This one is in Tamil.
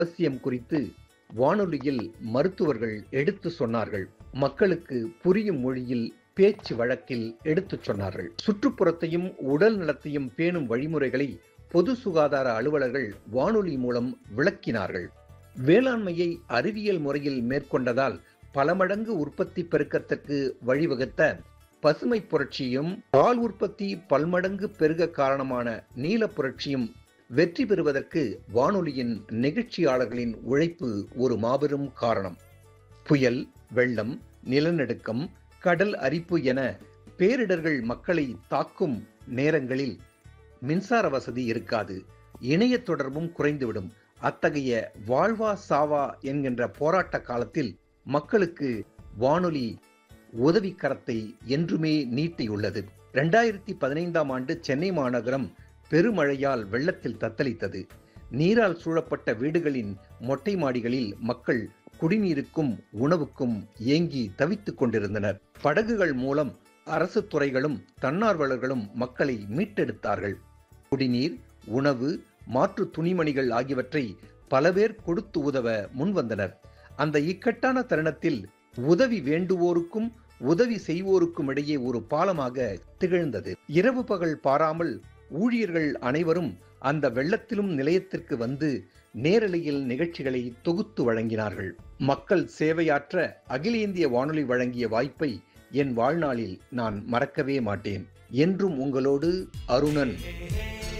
அவசியம் குறித்து வானொலியில் மருத்துவர்கள் எடுத்து சொன்னார்கள் மக்களுக்கு புரியும் மொழியில் பேச்சு வழக்கில் எடுத்துச் சொன்னார்கள் சுற்றுப்புறத்தையும் உடல் நலத்தையும் பேணும் வழிமுறைகளை பொது சுகாதார அலுவலர்கள் வானொலி மூலம் விளக்கினார்கள் வேளாண்மையை அறிவியல் முறையில் மேற்கொண்டதால் பல மடங்கு உற்பத்தி பெருக்கத்திற்கு வழிவகுத்த பசுமை புரட்சியும் பால் உற்பத்தி பல்மடங்கு பெருக காரணமான நீல புரட்சியும் வெற்றி பெறுவதற்கு வானொலியின் நிகழ்ச்சியாளர்களின் உழைப்பு ஒரு மாபெரும் காரணம் புயல் வெள்ளம் நிலநடுக்கம் கடல் அரிப்பு என பேரிடர்கள் மக்களை தாக்கும் நேரங்களில் மின்சார வசதி இருக்காது இணைய தொடர்பும் குறைந்துவிடும் அத்தகைய வாழ்வா சாவா என்கின்ற போராட்ட காலத்தில் மக்களுக்கு வானொலி உதவிக்கரத்தை என்றுமே நீட்டியுள்ளது இரண்டாயிரத்தி பதினைந்தாம் ஆண்டு சென்னை மாநகரம் பெருமழையால் வெள்ளத்தில் தத்தளித்தது நீரால் சூழப்பட்ட வீடுகளின் மொட்டை மாடிகளில் மக்கள் குடிநீருக்கும் உணவுக்கும் ஏங்கி தவித்துக் கொண்டிருந்தனர் படகுகள் மூலம் அரசு துறைகளும் தன்னார்வலர்களும் மக்களை மீட்டெடுத்தார்கள் குடிநீர் உணவு மாற்று துணிமணிகள் ஆகியவற்றை பல பேர் கொடுத்து உதவ முன்வந்தனர் அந்த இக்கட்டான தருணத்தில் உதவி வேண்டுவோருக்கும் உதவி செய்வோருக்கும் இடையே ஒரு பாலமாக திகழ்ந்தது இரவு பகல் பாராமல் ஊழியர்கள் அனைவரும் அந்த வெள்ளத்திலும் நிலையத்திற்கு வந்து நேரலையில் நிகழ்ச்சிகளை தொகுத்து வழங்கினார்கள் மக்கள் சேவையாற்ற அகில இந்திய வானொலி வழங்கிய வாய்ப்பை என் வாழ்நாளில் நான் மறக்கவே மாட்டேன் என்றும் உங்களோடு அருணன்